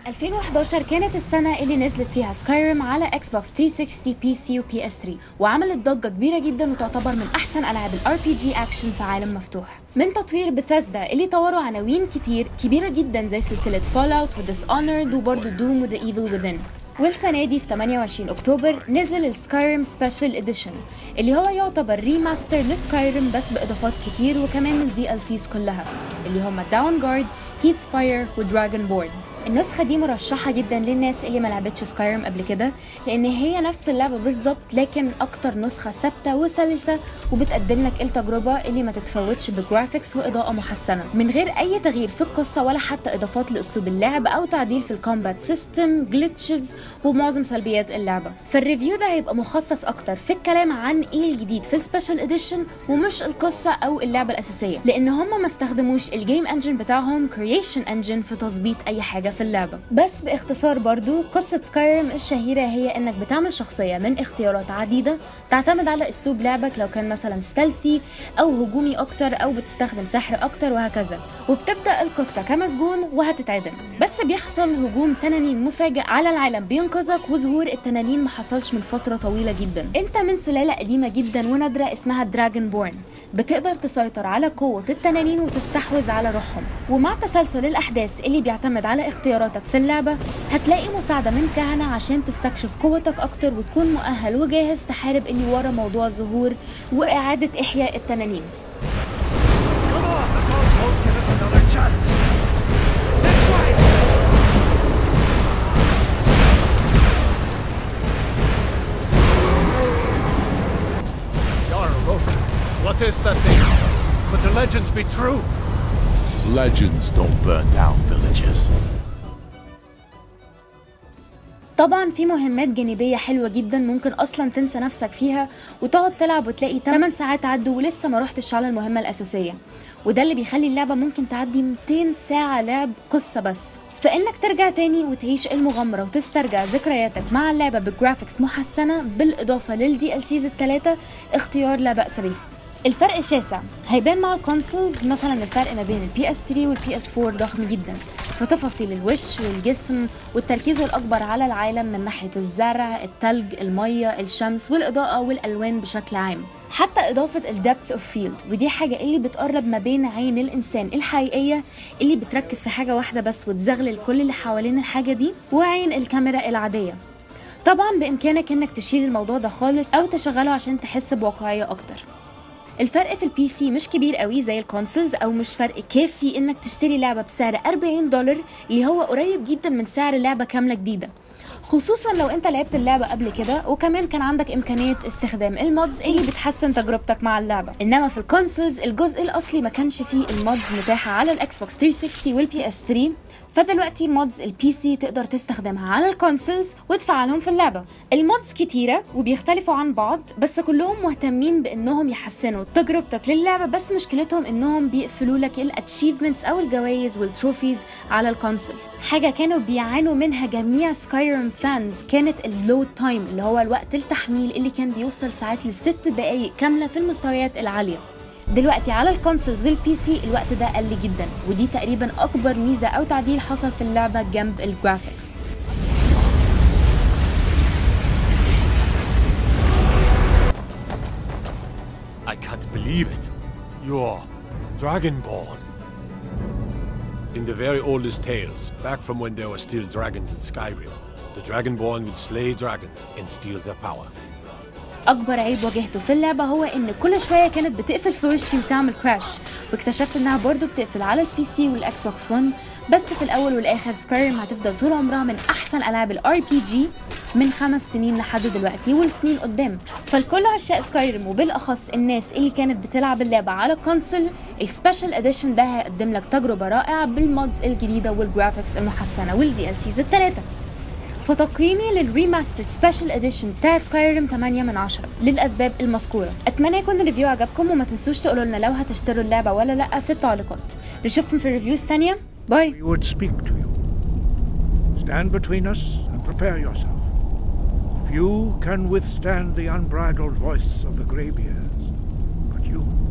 2011 كانت السنة اللي نزلت فيها سكايرم على اكس بوكس 360 بي سي وبي اس 3 وعملت ضجة كبيرة جدا وتعتبر من احسن العاب الار بي جي اكشن في عالم مفتوح من تطوير بثاسدا اللي طوروا عناوين كتير كبيرة جدا زي سلسلة فول اوت وذس اونرد وبرضه دوم وذا ايفل وذن والسنة دي في 28 أكتوبر نزل السكايرم سبيشال اديشن اللي هو يعتبر ريماستر لسكايرم بس بإضافات كتير وكمان الدي ال سيز كلها اللي هم داون جارد هيث فاير ودراجون بورن النسخة دي مرشحة جدا للناس اللي ما لعبتش سكايرم قبل كده لأن هي نفس اللعبة بالظبط لكن أكتر نسخة ثابتة وسلسة وبتقدم لك التجربة اللي ما تتفوتش بجرافيكس وإضاءة محسنة من غير أي تغيير في القصة ولا حتى إضافات لأسلوب اللعب أو تعديل في الكومبات سيستم جلitches ومعظم سلبيات اللعبة فالريفيو ده هيبقى مخصص أكتر في الكلام عن إيه الجديد في السبيشال اديشن ومش القصة أو اللعبة الأساسية لأن هم ما استخدموش الجيم انجن بتاعهم كرييشن انجن في تظبيط أي حاجة في اللعبة بس باختصار برضو قصة سكايرم الشهيرة هي انك بتعمل شخصية من اختيارات عديدة تعتمد على اسلوب لعبك لو كان مثلا ستيلثي او هجومي اكتر او بتستخدم سحر اكتر وهكذا وبتبدأ القصة كمسجون وهتتعدم بس بيحصل هجوم تنانين مفاجئ على العالم بينقذك وظهور التنانين ما حصلش من فترة طويلة جدا انت من سلالة قديمة جدا ونادرة اسمها دراجون بورن بتقدر تسيطر على قوة التنانين وتستحوذ على روحهم ومع تسلسل الأحداث اللي بيعتمد على اختياراتك في اللعبة هتلاقي مساعدة من كهنة عشان تستكشف قوتك أكتر وتكون مؤهل وجاهز تحارب اللي ورا موضوع ظهور وإعادة إحياء التنانين Come on, the gods won't give us another chance. This way! Yara Roth, what is that thing? Could the legends be true? Legends don't burn down villages. طبعا في مهمات جانبية حلوة جدا ممكن أصلا تنسى نفسك فيها وتقعد تلعب وتلاقي 8 ساعات عدوا ولسه ما روحتش على المهمة الأساسية وده اللي بيخلي اللعبة ممكن تعدي 200 ساعة لعب قصة بس فإنك ترجع تاني وتعيش المغامرة وتسترجع ذكرياتك مع اللعبة بجرافيكس محسنة بالإضافة للدي ال سيز التلاتة اختيار لا بأس به الفرق شاسع هيبان مع الكونسولز مثلا الفرق ما بين البي اس 3 والبي اس 4 ضخم جدا في تفاصيل الوش والجسم والتركيز الاكبر على العالم من ناحيه الزرع التلج الميه الشمس والاضاءه والالوان بشكل عام حتى اضافه الدبث اوف فيلد ودي حاجه اللي بتقرب ما بين عين الانسان الحقيقيه اللي بتركز في حاجه واحده بس وتزغلل كل اللي حوالين الحاجه دي وعين الكاميرا العاديه طبعا بامكانك انك تشيل الموضوع ده خالص او تشغله عشان تحس بواقعيه اكتر الفرق في البي سي مش كبير قوي زي الكونسولز او مش فرق كافي انك تشتري لعبه بسعر 40 دولار اللي هو قريب جدا من سعر لعبه كامله جديده خصوصا لو انت لعبت اللعبه قبل كده وكمان كان عندك امكانيه استخدام المودز اللي بتحسن تجربتك مع اللعبه انما في الكونسولز الجزء الاصلي ما كانش فيه المودز متاحه على الاكس بوكس 360 والبي اس 3 فدلوقتي مودز البي سي تقدر تستخدمها على الكونسولز وتفعلهم في اللعبه المودز كتيره وبيختلفوا عن بعض بس كلهم مهتمين بانهم يحسنوا تجربتك للعبه بس مشكلتهم انهم بيقفلوا لك الاتشيفمنتس او الجوائز والتروفيز على الكونسول حاجه كانوا بيعانوا منها جميع سكايرم فانز كانت اللود تايم اللي هو الوقت التحميل اللي كان بيوصل ساعات لست دقايق كامله في المستويات العاليه دلوقتي على الكونسولز والبي سي الوقت ده قل جدا ودي تقريبا اكبر ميزه او تعديل حصل في اللعبه جنب الجرافيكس I can't believe it. You're Dragonborn. In the very oldest tales, back from when there were still dragons in Skyrim, the Dragonborn would slay dragons and steal their power. اكبر عيب واجهته في اللعبه هو ان كل شويه كانت بتقفل في وشي وتعمل كراش واكتشفت انها برضو بتقفل على البي سي والاكس بوكس 1 بس في الاول والاخر سكايرم هتفضل طول عمرها من احسن العاب الار بي جي من خمس سنين لحد دلوقتي والسنين قدام فالكل عشاق سكايرم وبالاخص الناس اللي كانت بتلعب اللعبه على كونسول السبيشال اديشن ده هيقدم لك تجربه رائعه بالمودز الجديده والجرافيكس المحسنه والدي ال سيز الثلاثه فتقييمي للريماسترد سبيشال اديشن بتاعت سكايرم 8 من 10 للاسباب المذكوره اتمنى يكون الريفيو عجبكم وما تنسوش تقولوا لنا لو هتشتروا اللعبه ولا لا في التعليقات نشوفكم في ريفيوز تانية باي We would speak to you. Stand between us and prepare yourself. Few can withstand the unbridled voice of the graybeards, but you